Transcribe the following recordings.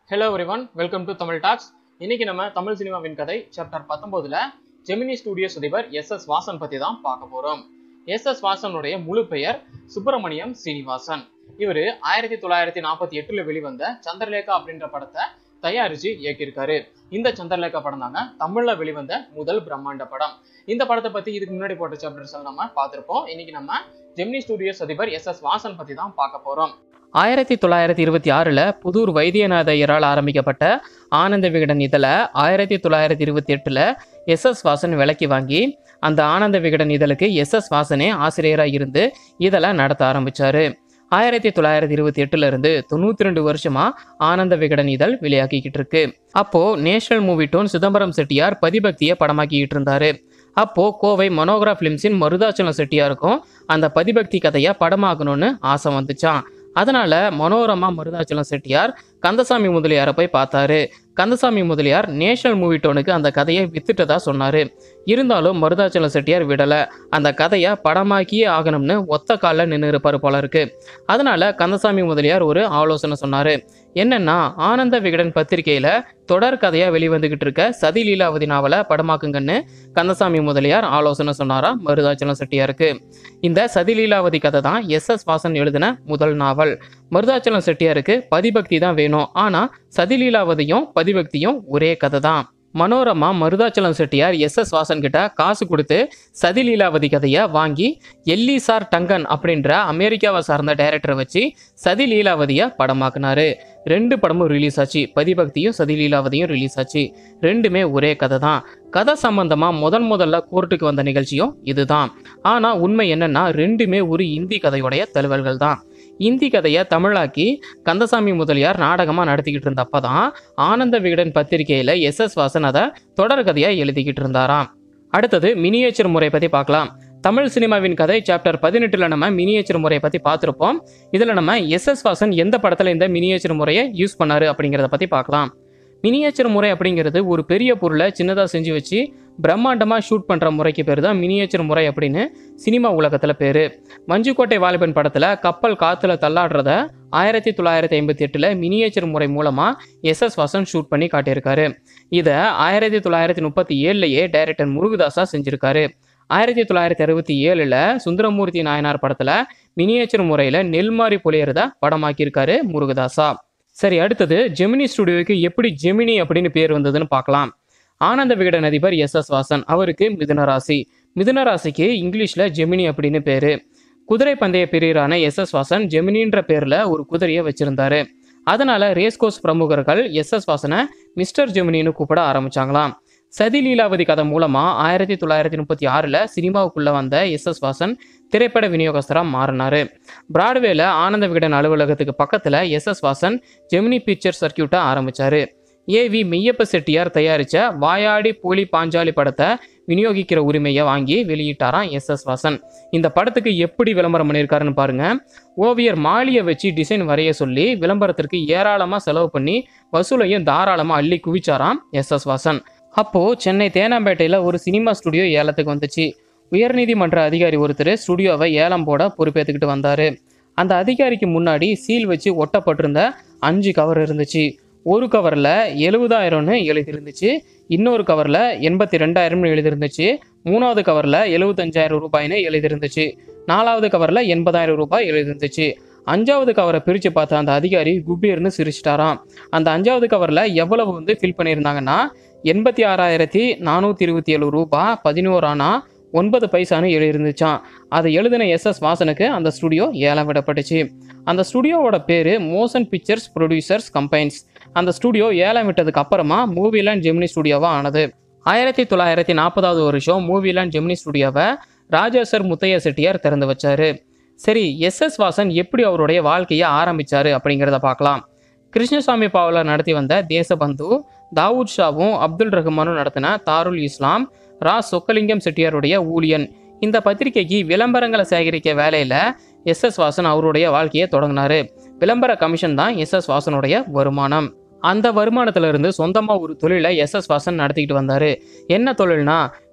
hello everyone welcome to Tamil talks இன்னைக்கு நம்ம தமிழ் சினிமாவின் கதை சாப்டர் பத்தொன்பதுல ஜெமினி ஸ்டுடியோஸ் அதிபர் எஸ் எஸ் வாசன் பத்தி தான் பார்க்க போறோம் எஸ் எஸ் வாசனுடைய முழு பெயர் சுப்பிரமணியம் சீனிவாசன் இவர் ஆயிரத்தி தொள்ளாயிரத்தி நாற்பத்தி எட்டுல வெளிவந்த சந்திரலேகா அப்படின்ற படத்தை தயாரிச்சு இயக்கியிருக்காரு இந்த சந்திரலேகா படம் தாங்க தமிழ்ல வெளிவந்த முதல் பிரம்மாண்ட படம் இந்த படத்தை பத்தி இதுக்கு முன்னாடி போட்ட சாப்டர்ஸ் நம்ம பார்த்திருப்போம் இன்னைக்கு நம்ம ஜெமினி ஸ்டுடியோஸ் அதிபர் எஸ் எஸ் வாசன் பத்தி தான் பார்க்க போறோம் ஆயிரத்தி தொள்ளாயிரத்தி இருபத்தி ஆறில் புதூர் வைத்தியநாத ஐயரால் ஆரம்பிக்கப்பட்ட ஆனந்த விகடன் இதழை ஆயிரத்தி தொள்ளாயிரத்தி இருபத்தி எட்டில் எஸ் எஸ் வாசன் விலைக்கு வாங்கி அந்த ஆனந்த விகடன் இதழுக்கு எஸ் எஸ் வாசனே ஆசிரியராக இருந்து இதழை நடத்த ஆரம்பிச்சாரு ஆயிரத்தி தொள்ளாயிரத்தி இருபத்தி எட்டுல இருந்து தொண்ணூத்தி ரெண்டு வருஷமா ஆனந்த விகடன் இதழ் வெளியாகிக்கிட்டு இருக்கு அப்போ national movie tone Chidambaram Chettiar பதிபக்தியை படமாக்கிக்கிட்டு இருந்தாரு அப்போ கோவை மனோகரா பிலிம்ஸின் மருதாச்சலம் செட்டியாருக்கும் அந்த பதிபக்தி கதையை படமாக்கணும்னு ஆசை வந்துச்சான் அதனால மனோரமா மருதாச்சலம் செட்டியார் கந்தசாமி முதலியாரை போய் பார்த்தாரு கந்தசாமி முதலியார் நேஷனல் மூவி டோனுக்கு அந்த கதையை வித்துட்டதா சொன்னாரு இருந்தாலும் மருதாச்சலம் செட்டியார் விடல அந்த கதையை படமாக்கியே ஆகணும்னு ஒத்த காலில் நின்று இருப்பார் போல இருக்கு அதனால கந்தசாமி முதலியார் ஒரு ஆலோசனை சொன்னாரு என்னன்னா ஆனந்த விகடன் பத்திரிகையில தொடர் கதையா வெளிவந்துகிட்டு இருக்க சதி லீலாவதி நாவலை படமாக்குங்கன்னு கந்தசாமி முதலியார் ஆலோசனை சொன்னாரா மருதாச்சலம் செட்டியாருக்கு இந்த சதி லீலாவதி கதை தான் எஸ் எஸ் வாசன் எழுதின முதல் நாவல் மருதாச்சலம் செட்டியாருக்கு பதிபக்தி தான் வேணும் ஆனா சதிலீலாவதியும் பதிபக்தியும் ஒரே கதை தான் மனோரமா மருதாச்சலம் செட்டியார் எஸ் எஸ் வாசன் கிட்ட காசு கொடுத்து சதிலீலாவதி கதையை வாங்கி எல்லிசார் டங்கன் அப்படின்ற அமெரிக்காவை சார்ந்த டைரக்டரை வச்சு சதிலீலாவதியை படமாக்குனாரு ரெண்டு படமும் ரிலீஸ் ஆச்சு பதிபக்தியும் சதிலீலாவதியும் ரிலீஸ் ஆச்சு ரெண்டுமே ஒரே கதை தான் கதை சம்பந்தமா முதன் முதல்ல கோர்ட்டுக்கு வந்த நிகழ்ச்சியும் இதுதான் ஆனா உண்மை என்னன்னா ரெண்டுமே ஒரு இந்தி கதையுடைய தழுவல்கள் தான் இந்தி கதையை தமிழாக்கி கந்தசாமி முதலியார் நாடகமாக நடத்திக்கிட்டு இருந்தப்ப தான் ஆனந்த விகடன் பத்திரிகையில் எஸ் எஸ் வாசன் அதை தொடர் கதையாக எழுதிக்கிட்டு இருந்தாராம் அடுத்தது மினியேச்சர் முறை பற்றி பார்க்கலாம் தமிழ் சினிமாவின் கதை சாப்டர் பதினெட்டில் நம்ம மினியேச்சர் முறையை பற்றி பார்த்துருப்போம் இதில் நம்ம எஸ் எஸ் வாசன் எந்த படத்தில் இந்த மினியேச்சர் முறையை யூஸ் பண்ணாரு அப்படிங்கிறத பற்றி பார்க்கலாம் மினியேச்சர் முறை அப்படிங்கிறது ஒரு பெரிய பொருளை சின்னதாக செஞ்சு வச்சு பிரம்மாண்டமாக ஷூட் பண்ணுற முறைக்கு பேர் தான் மினியேச்சர் முறை அப்படின்னு சினிமா உலகத்தில் பேர் மஞ்சுக்கோட்டை வாலிபன் படத்தில் கப்பல் காற்றுல தள்ளாடுறத ஆயிரத்தி தொள்ளாயிரத்தி ஐம்பத்தி எட்டில் மினியேச்சர் முறை மூலமாக எஸ் எஸ் வாசன் ஷூட் பண்ணி காட்டியிருக்காரு இதை ஆயிரத்தி தொள்ளாயிரத்தி முப்பத்தி ஏழுலையே டைரக்டர் முருகதாஸா செஞ்சுருக்காரு ஆயிரத்தி தொள்ளாயிரத்தி அறுபத்தி ஏழில் சுந்தரமூர்த்தி நாயனார் படத்தில் மினியேச்சர் முறையில் நெல்மாரி பொழியறத படமாக்கியிருக்காரு முருகதாஸா சரி அடுத்தது ஜெமினி ஸ்டுடியோவுக்கு எப்படி ஜெமினி அப்படின்னு பேர் வந்ததுன்னு பார்க்கலாம் ஆனந்த விகடன் அதிபர் எஸ் எஸ் வாசன் அவருக்கு மிதுன ராசி மிதுன ராசிக்கு இங்கிலீஷில் ஜெமினி அப்படின்னு பேர் குதிரை பந்தய பிரியரான எஸ் எஸ் வாசன் ஜெமினின்ற பேரில் ஒரு குதிரையை வச்சிருந்தாரு அதனால ரேஸ்கோஸ் பிரமுகர்கள் எஸ் எஸ் வாசனை மிஸ்டர் ஜெமினின்னு கூப்பிட ஆரம்பிச்சாங்களாம் சதி லீலாவதி கதை மூலமா ஆயிரத்தி தொள்ளாயிரத்தி முப்பத்தி ஆறில் சினிமாவுக்குள்ள வந்த எஸ் எஸ் வாசன் திரைப்பட விநியோகஸ்தராக மாறினாரு பிராட்வேல ஆனந்த விகடன் அலுவலகத்துக்கு பக்கத்தில் S S Vasan Gemini picture சர்க்கியூட்டை ஆரம்பிச்சாரு ஏவி மெய்யப்ப செட்டியார் தயாரித்த வாயாடி போலி பாஞ்சாலி படத்தை விநியோகிக்கிற உரிமையை வாங்கி வெளியிட்டாராம் எஸ் எஸ் வாசன் இந்த படத்துக்கு எப்படி விளம்பரம் பண்ணியிருக்காருன்னு பாருங்க ஓவியர் மாலியை வச்சு டிசைன் வரைய சொல்லி விளம்பரத்திற்கு ஏராளமாக செலவு பண்ணி வசூலையும் தாராளமாக அள்ளி குவிச்சாராம் எஸ் எஸ் வாசன் அப்போது சென்னை தேனாம்பேட்டையில் ஒரு சினிமா ஸ்டுடியோ ஏலத்துக்கு வந்துச்சு உயர்நீதிமன்ற அதிகாரி ஒருத்தர் ஸ்டுடியோவை ஏலம் போட பொறுப்பேற்றுக்கிட்டு வந்தார் அந்த அதிகாரிக்கு முன்னாடி சீல் வச்சு ஒட்டப்பட்டிருந்த அஞ்சு கவர் இருந்துச்சு ஒரு கவரில் எழுபதாயிரம்னு எழுதியிருந்துச்சு இன்னொரு கவரில் எண்பத்தி ரெண்டாயிரம்னு எழுதியிருந்துச்சு மூணாவது கவரில் எழுபத்தஞ்சாயிரம் ரூபாய்னு எழுதியிருந்துச்சு நாலாவது கவரில் எண்பதாயிரம் ரூபாய் எழுதியிருந்துச்சு அஞ்சாவது கவரை பிரித்து பார்த்த அந்த அதிகாரி குபீர்னு சிரிச்சிட்டாராம் அந்த அஞ்சாவது கவரில் எவ்வளவு வந்து ஃபில் பண்ணியிருந்தாங்கன்னா எண்பத்தி ஆறாயிரத்தி நானூற்றி இருபத்தி ஏழு ரூபா பதினோரானா ஒன்பது பைசான்னு எழுதிருந்துச்சான் அதை எழுதின எஸ் எஸ் வாசனுக்கு அந்த ஸ்டுடியோ ஏலம் விடப்பட்டுச்சு அந்த ஸ்டுடியோவோட பேர் மோஷன் பிக்சர்ஸ் ப்ரொடியூசர்ஸ் கம்பைன்ஸ் அந்த ஸ்டுடியோ ஏலம் விட்டதுக்கு அப்புறமா மூவிலாண்ட் ஜெமினி ஸ்டுடியோவாக ஆனது ஆயிரத்தி தொள்ளாயிரத்தி நாற்பதாவது வருஷம் மூவிலாண்ட் ஜெமினி ஸ்டுடியோவை ராஜேசர் முத்தைய செட்டியார் திறந்து வச்சாரு சரி எஸ் எஸ் வாசன் எப்படி அவருடைய வாழ்க்கையை ஆரம்பிச்சாரு அப்படிங்கிறத பார்க்கலாம் கிருஷ்ணசாமி பாவலர் நடத்தி வந்த தேசபந்து தாவூத் ஷாவும் அப்துல் ரஹ்மானும் நடத்தின தாருல் இஸ்லாம் ரா சொக்கலிங்கம் செட்டியாருடைய ஊழியன் இந்த பத்திரிகைக்கு விளம்பரங்களை சேகரிக்க வேலையில் எஸ் எஸ் வாசன் அவருடைய வாழ்க்கையை தொடங்கினாரு விளம்பர கமிஷன் தான் எஸ் எஸ் வாசனுடைய வருமானம் அந்த வருமானத்துல இருந்து சொந்தமாக ஒரு தொழிலை எஸ் எஸ் வாசன் நடத்திக்கிட்டு வந்தார் என்ன தொழில்னா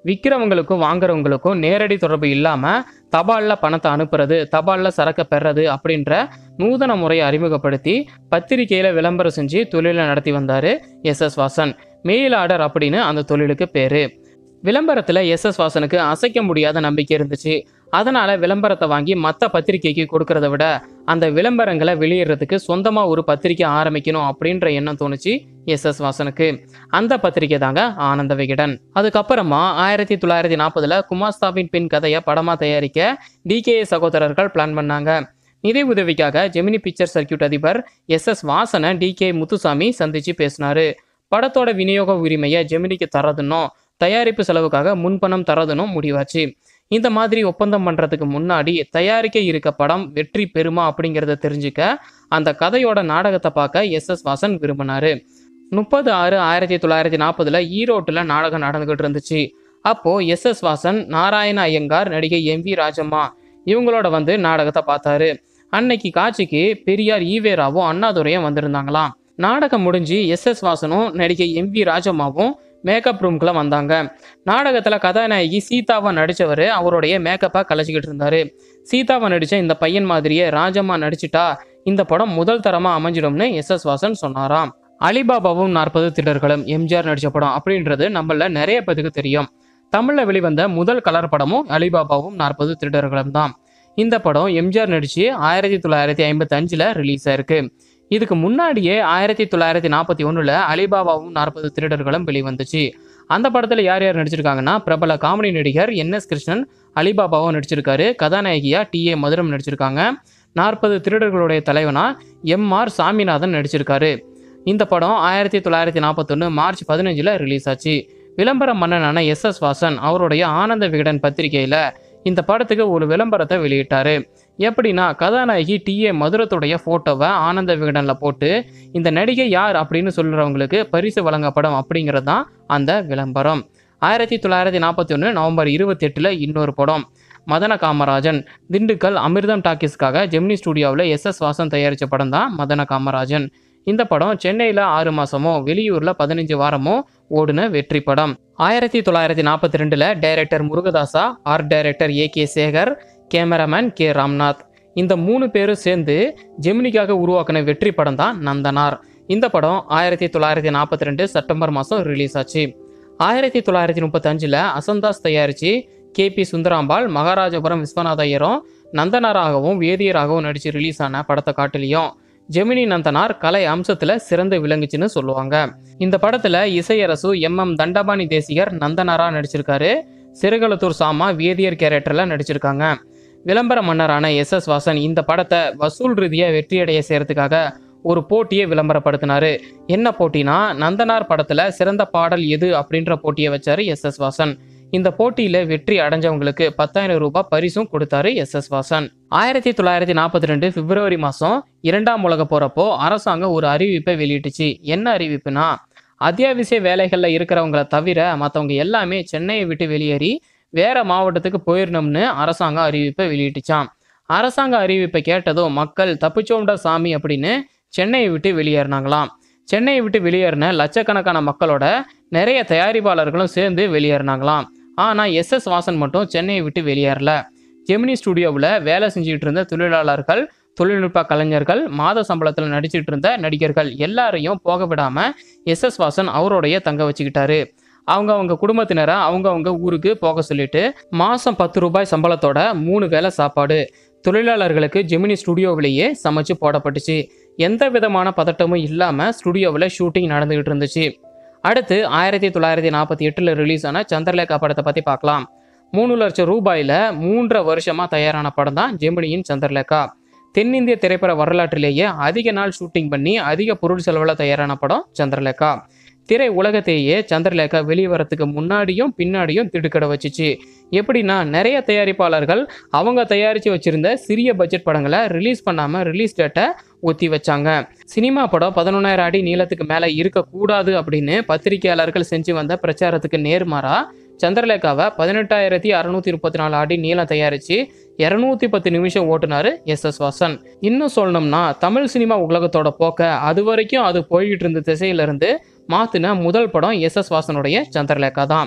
விற்கிறவங்களுக்கும் வாங்குறவங்களுக்கும் நேரடி தொடர்பு இல்லாமல் தபாலில் பணத்தை அனுப்புறது தபாலில் சரக்கை பெறது அப்படின்ற நூதன முறையை அறிமுகப்படுத்தி பத்திரிகையில் விளம்பரம் செஞ்சு தொழிலை நடத்தி வந்தார் S S Vasan mail order அப்படின்னு அந்த தொழிலுக்கு பேர் விளம்பரத்தில் எஸ் எஸ் வாசனுக்கு அசைக்க முடியாத நம்பிக்கை இருந்துச்சு அதனால விளம்பரத்தை வாங்கி மற்ற பத்திரிகைக்கு கொடுக்கறத விட அந்த விளம்பரங்களை வெளியிடுறதுக்கு சொந்தமாக ஒரு பத்திரிக்கை ஆரம்பிக்கணும் அப்படின்ற எண்ணம் தோணுச்சு எஸ் எஸ் வாசனுக்கு அந்த பத்திரிக்கை தாங்க ஆனந்த விகடன் அதுக்கப்புறமா ஆயிரத்தி தொள்ளாயிரத்தி நாற்பதுல குமாஸ்தாவின் பின் கதையை படமாக தயாரிக்க டிகே சகோதரர்கள் பிளான் பண்ணாங்க நிதி உதவிக்காக ஜெமினி பிக்சர் சர்க்கியூட் அதிபர் எஸ் எஸ் வாசனை டிகே முத்துசாமி சந்திச்சு பேசினாரு படத்தோட விநியோக உரிமையை ஜெமினிக்கு தரதுன்னும் தயாரிப்பு செலவுக்காக முன்பணம் தரதுன்னும் முடிவாச்சு இந்த மாதிரி ஒப்பந்தம் பண்ணுறதுக்கு முன்னாடி தயாரிக்க இருக்க படம் வெற்றி பெறுமா அப்படிங்கிறத தெரிஞ்சுக்க அந்த கதையோட நாடகத்தை பார்க்க எஸ் எஸ் வாசன் விரும்பினாரு முப்பது ஆறு ஆயிரத்தி தொள்ளாயிரத்தி நாற்பதுல ஈரோட்டில் நாடகம் நடந்துகிட்டு இருந்துச்சு அப்போ எஸ் எஸ் வாசன் நாராயண ஐயங்கார் நடிகை எம் வி ராஜம்மா இவங்களோட வந்து நாடகத்தை பார்த்தாரு அன்னைக்கு காட்சிக்கு பெரியார் ஈவேராவும் அண்ணாதுரையும் வந்திருந்தாங்களாம் நாடகம் முடிஞ்சு எஸ் எஸ் வாசனும் நடிகை எம் வி ராஜம்மாவும் மேக்கப் ரூம்குள்ள வந்தாங்க நாடகத்தில் கதாநாயகி சீதாவா நடித்தவர் அவருடைய மேக்கப்பை கலைச்சிக்கிட்டு இருந்தாரு சீதாவா நடித்த இந்த பையன் மாதிரியே ராஜம்மா நடிச்சிட்டா இந்த படம் முதல் தரமாக அமைஞ்சிடும்னு எஸ் எஸ் வாசன் சொன்னாராம் அலிபாபாவும் நாற்பது திடர்களும் எம்ஜிஆர் நடித்த படம் அப்படின்றது நம்மள நிறைய பேருக்கு தெரியும் தமிழில் வெளிவந்த முதல் கலர் படமும் அலிபாபாவும் நாற்பது திருடர்களும் தான் இந்த படம் எம்ஜிஆர் நடிச்சு ஆயிரத்தி தொள்ளாயிரத்தி ஐம்பத்தி அஞ்சில் ரிலீஸ் ஆயிருக்கு இதுக்கு முன்னாடியே ஆயிரத்தி தொள்ளாயிரத்தி நாற்பத்தி ஒன்றில் அலிபாபாவும் நாற்பது திருடர்களும் வெளிவந்துச்சு அந்த படத்தில் யார் யார் நடிச்சிருக்காங்கன்னா பிரபல காமெடி நடிகர் என் எஸ் கிருஷ்ணன் அலிபாபாவும் நடிச்சிருக்காரு கதாநாயகியா டி ஏ மதுரம் நடிச்சிருக்காங்க நாற்பது திருடர்களுடைய தலைவனா எம் ஆர் சாமிநாதன் நடிச்சிருக்காரு இந்த படம் ஆயிரத்தி தொள்ளாயிரத்தி நாற்பத்தொன்று மார்ச் பதினஞ்சில் ரிலீஸ் ஆச்சு விளம்பர மன்னனான எஸ் எஸ் வாசன் அவருடைய ஆனந்த விகடன் பத்திரிகையில் இந்த படத்துக்கு ஒரு விளம்பரத்தை வெளியிட்டாரு எப்படின்னா கதாநாயகி டி ஏ மதுரத்துடைய ஃபோட்டோவை ஆனந்த விகடனில் போட்டு இந்த நடிகை யார் அப்படின்னு சொல்கிறவங்களுக்கு பரிசு வழங்கப்படும் அப்படிங்கிறது தான் அந்த விளம்பரம் ஆயிரத்தி தொள்ளாயிரத்தி நாற்பத்தி ஒன்று நவம்பர் இருபத்தெட்டில் இன்னொரு படம் மதன காமராஜன் திண்டுக்கல் அமிர்தம் டாக்கீஸ்க்காக ஜெமினி ஸ்டுடியோவில் எஸ் எஸ் வாசன் தயாரித்த படம் தான் மதன காமராஜன் இந்த படம் சென்னையில் ஆறு மாசமோ வெளியூரில் பதினஞ்சு வாரமோ ஓடுன வெற்றி படம் ஆயிரத்தி தொள்ளாயிரத்தி நாற்பத்தி ரெண்டில் director Murugadasa art director A K Sekar cameraman K Ramnath இந்த மூணு பேரும் சேர்ந்து ஜெமினிக்காக உருவாக்கின வெற்றி படம் தான் நந்தனார் இந்த படம் ஆயிரத்தி தொள்ளாயிரத்தி நாற்பத்தி ரெண்டு செப்டம்பர் மாதம் ரிலீஸ் ஆச்சு ஆயிரத்தி தொள்ளாயிரத்தி முப்பத்தஞ்சில் அசந்தாஸ் தயாரித்து கே பி சுந்தராம்பாள் மகாராஜபுரம் விஸ்வநாத ஐயரும் நந்தனாராகவும் வேதியராகவும் நடித்து ரிலீஸ் ஆன படத்தை காட்டிலையும் ஜெமினி நந்தனார் கலை அம்சத்தில் சிறந்து விளங்குச்சுன்னு சொல்லுவாங்க இந்த படத்தில் இசையரசு எம் எம் தண்டபாணி தேசிகர் நந்தனாரா நடிச்சிருக்காரு சிறுகலத்தூர் சாமா வேதியர் கேரக்டரில் நடிச்சிருக்காங்க விளம்பர மன்னரான எஸ் எஸ் வாசன் இந்த படத்தை வசூல் ரீதியாக வெற்றியடைய செய்யறதுக்காக ஒரு போட்டியை விளம்பரப்படுத்தினாரு என்ன போட்டினா நந்தனார் படத்துல சிறந்த பாடல் எது அப்படின்ற போட்டியை வச்சாரு எஸ் எஸ் வாசன் இந்த போட்டியில வெற்றி அடைஞ்சவங்களுக்கு பத்தாயிரம் ரூபாய் பரிசும் கொடுத்தாரு எஸ் எஸ் வாசன் ஆயிரத்தி தொள்ளாயிரத்தி நாற்பத்தி ரெண்டு பிப்ரவரி மாதம் இரண்டாம் உலக போறப்போ அரசாங்கம் ஒரு அறிவிப்பை வெளியிட்டுச்சு என்ன அறிவிப்புனா அத்தியாவசிய வேலைகளில் இருக்கிறவங்கள தவிர மற்றவங்க எல்லாமே சென்னையை விட்டு வெளியேறி வேற மாவட்டத்துக்கு போயிடணும்னு அரசாங்கம் அறிவிப்பை வெளியிட்டுச்சான் அரசாங்க அறிவிப்பை கேட்டதும் மக்கள் தப்பிச்சோண்டா சாமி அப்படின்னு சென்னையை விட்டு வெளியேறினாங்களாம் சென்னையை விட்டு வெளியேறின லட்சக்கணக்கான மக்களோட நிறைய தயாரிப்பாளர்களும் சேர்ந்து வெளியேறினாங்களாம் ஆனால் எஸ் எஸ் வாசன் மட்டும் சென்னையை விட்டு வெளியேறல ஜெமினி ஸ்டுடியோவில் வேலை செஞ்சுட்டு இருந்த தொழிலாளர்கள் தொழில்நுட்ப கலைஞர்கள் மாத சம்பளத்தில் நடிச்சிட்டு இருந்த நடிகர்கள் எல்லாரையும் போக விடாமல் எஸ் எஸ் வாசன் அவரோடைய தங்க வச்சுக்கிட்டாரு அவங்க அவங்க குடும்பத்தினரை அவங்க அவங்க ஊருக்கு போக சொல்லிட்டு மாதம் பத்து ரூபாய் சம்பளத்தோட மூணு வேளை சாப்பாடு தொழிலாளர்களுக்கு ஜெமினி ஸ்டுடியோவிலேயே சமைச்சு போடப்பட்டுச்சு எந்த விதமான பதட்டமும் இல்லாமல் ஸ்டுடியோவில் ஷூட்டிங் நடந்துகிட்டு இருந்துச்சு அடுத்து ஆயிரத்தி தொள்ளாயிரத்தி நாற்பத்தி எட்டில் ரிலீஸ் ஆன சந்திரலேகா படத்தை பற்றி பார்க்கலாம் மூணு லட்சம் ரூபாயில் மூன்றரை வருஷமாக தயாரான படம் தான் ஜெமினியின் சந்திரலேகா தென்னிந்திய திரைப்பட வரலாற்றிலேயே அதிக நாள் ஷூட்டிங் பண்ணி அதிக பொருள் செலவில் தயாரான படம் சந்திரலேகா திரை உலகத்தையே சந்திரலேகா வெளிவரத்துக்கு முன்னாடியும் பின்னாடியும் திடுக்கட வச்சுச்சு எப்படின்னா நிறைய தயாரிப்பாளர்கள் அவங்க தயாரித்து வச்சிருந்த சிறிய பட்ஜெட் படங்களை ரிலீஸ் பண்ணாமல் ரிலீஸ் டேட்டை ஒத்தி வச்சாங்க சினிமா படம் பதினொன்றாயிரம் அடி நீளத்துக்கு மேலே இருக்கக்கூடாது அப்படின்னு பத்திரிகையாளர்கள் செஞ்சு வந்த பிரச்சாரத்துக்கு நேர்மாறா சந்திரலேகாவை பதினெட்டாயிரத்தி அறுநூத்தி முப்பத்தி நாலு அடி நீளம் தயாரித்து இரநூத்தி பத்து நிமிஷம் ஓட்டுனாரு எஸ் எஸ் வாசன் இன்னும் சொல்லணும்னா தமிழ் சினிமா உலகத்தோட போக்க அது வரைக்கும் அது போய்கிட்டு இருந்த திசையிலிருந்து மாற்றின முதல் படம் எஸ் எஸ் வாசனுடைய சந்திரலேகா தான்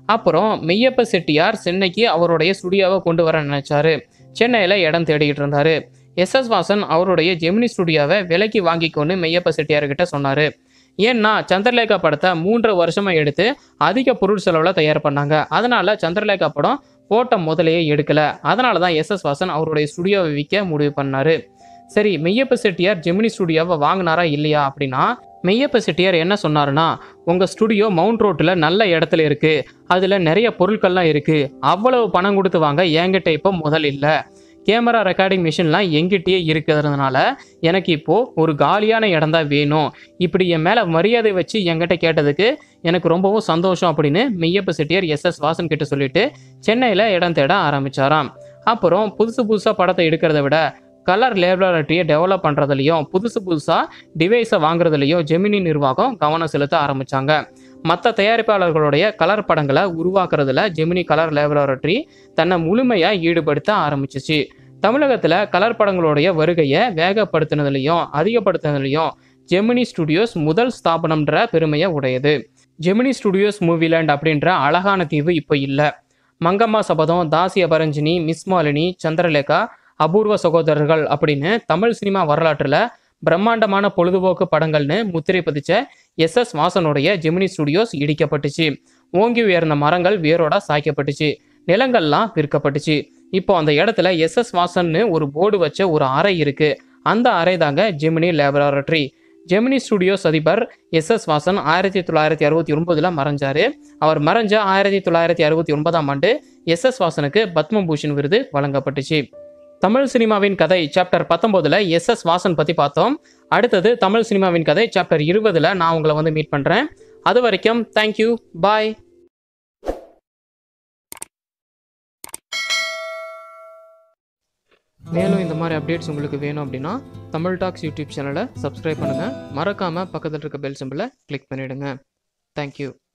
அப்புறம் மெய்யப்ப செட்டியார் சென்னைக்கு அவருடைய ஸ்டுடியோவை கொண்டு வர நினைச்சாரு சென்னையில் இடம் தேடிக்கிட்டு இருந்தாரு எஸ் எஸ் வாசன் அவருடைய ஜெமினி ஸ்டுடியோவை விலைக்கு வாங்கிக்கொண்டு மெய்யப்ப செட்டியார்கிட்ட சொன்னார் ஏன்னா சந்திரலேகா படத்தை மூன்று வருஷமா எடுத்து அதிக பொருள் செலவில் தயார் பண்ணாங்க அதனால சந்திரலேகா படம் போட்ட முதலையே எடுக்கல அதனால தான் எஸ் எஸ் வாசன் அவருடைய ஸ்டுடியோவை விற்க முடிவு பண்ணாரு சரி மெய்யப்ப செட்டியார் ஜெமினி ஸ்டுடியோவை வாங்கினாரா இல்லையா அப்படின்னா மெய்யப்ப செட்டியார் என்ன சொன்னாருன்னா உங்கள் ஸ்டுடியோ மவுண்ட் ரோட்டில் நல்ல இடத்துல இருக்குது அதில் நிறைய பொருட்கள்லாம் இருக்குது அவ்வளவு பணம் கொடுத்து வாங்க என்கிட்ட இப்போ முதல் இல்லை கேமரா ரெக்கார்டிங் மிஷின்லாம் எங்கிட்டயே இருக்கிறதுனால எனக்கு இப்போது ஒரு காலியான இடம் தான் வேணும் இப்படி என் மேலே மரியாதை வச்சு என்கிட்ட கேட்டதுக்கு எனக்கு ரொம்பவும் சந்தோஷம் அப்படின்னு மெய்யப்ப செட்டியார் எஸ் எஸ் வாசன் கிட்ட சொல்லிட்டு சென்னையில் இடம் தேட ஆரம்பிச்சாராம் அப்புறம் புதுசு புதுசாக படத்தை எடுக்கிறத விட கலர் லேபரட்டரியை டெவலப் பண்ணுறதுலையும் புதுசு புதுசாக டிவைஸை வாங்குறதுலையும் ஜெமினி நிர்வாகம் கவனம் செலுத்த ஆரம்பித்தாங்க மற்ற தயாரிப்பாளர்களுடைய கலர் படங்களை உருவாக்குறதுல ஜெமினி கலர் லேபரட்டரி தன்னை முழுமையாக ஈடுபடுத்த ஆரம்பிச்சிச்சு தமிழகத்தில் கலர் படங்களுடைய வருகையை வேகப்படுத்தினதுலையும் அதிகப்படுத்தினதுலையும் ஜெமினி ஸ்டுடியோஸ் முதல் ஸ்தாபனம்ன்ற பெருமையை உடையது ஜெமினி ஸ்டுடியோஸ் மூவிலேண்ட் அப்படின்ற அழகான தீவு இப்போ இல்லை மங்கம்மா சபதம் தாசி அபரஞ்சினி மிஸ் மாலினி சந்திரலேகா அபூர்வ சகோதரர்கள் அப்படின்னு தமிழ் சினிமா வரலாற்றில் பிரம்மாண்டமான பொழுதுபோக்கு படங்கள்னு முத்திரை பதிச்ச எஸ் எஸ் வாசனுடைய ஜெமினி ஸ்டுடியோஸ் இடிக்கப்பட்டுச்சு ஓங்கி உயர்ந்த மரங்கள் வேரோட சாய்க்கப்பட்டுச்சு நிலங்கள்லாம் விற்கப்பட்டுச்சு இப்போ அந்த இடத்துல எஸ் எஸ் வாசன்னு ஒரு போர்டு வச்ச ஒரு அறை இருக்கு அந்த அறை தாங்க ஜெமினி லேபரட்டரி ஜெமினி ஸ்டுடியோஸ் அதிபர் எஸ் எஸ் வாசன் ஆயிரத்தி தொள்ளாயிரத்தி அறுபத்தி ஒன்பதுல மறைஞ்சாரு அவர் மறைஞ்ச ஆயிரத்தி தொள்ளாயிரத்தி அறுபத்தி ஒன்பதாம் ஆண்டு எஸ் எஸ் வாசனுக்கு பத்மபூஷன் விருது வழங்கப்பட்டுச்சு தமிழ் சினிமாவின் கதை சாப்டர் பத்தொம்போதுல எஸ் எஸ் வாசன் பற்றி பார்த்தோம் அடுத்தது தமிழ் சினிமாவின் கதை சாப்டர் இருபதுல நான் உங்களை வந்து மீட் பண்ணுறேன் அது வரைக்கும் தேங்க்யூ பாய் மேலும் இந்த மாதிரி அப்டேட்ஸ் உங்களுக்கு வேணும் அப்படின்னா தமிழ் டாக்ஸ் யூடியூப் சேனலை சப்ஸ்கிரைப் பண்ணுங்கள் மறக்காமல் பக்கத்தில் இருக்க பெல் சிம்பிளை கிளிக் பண்ணிவிடுங்க தேங்க்யூ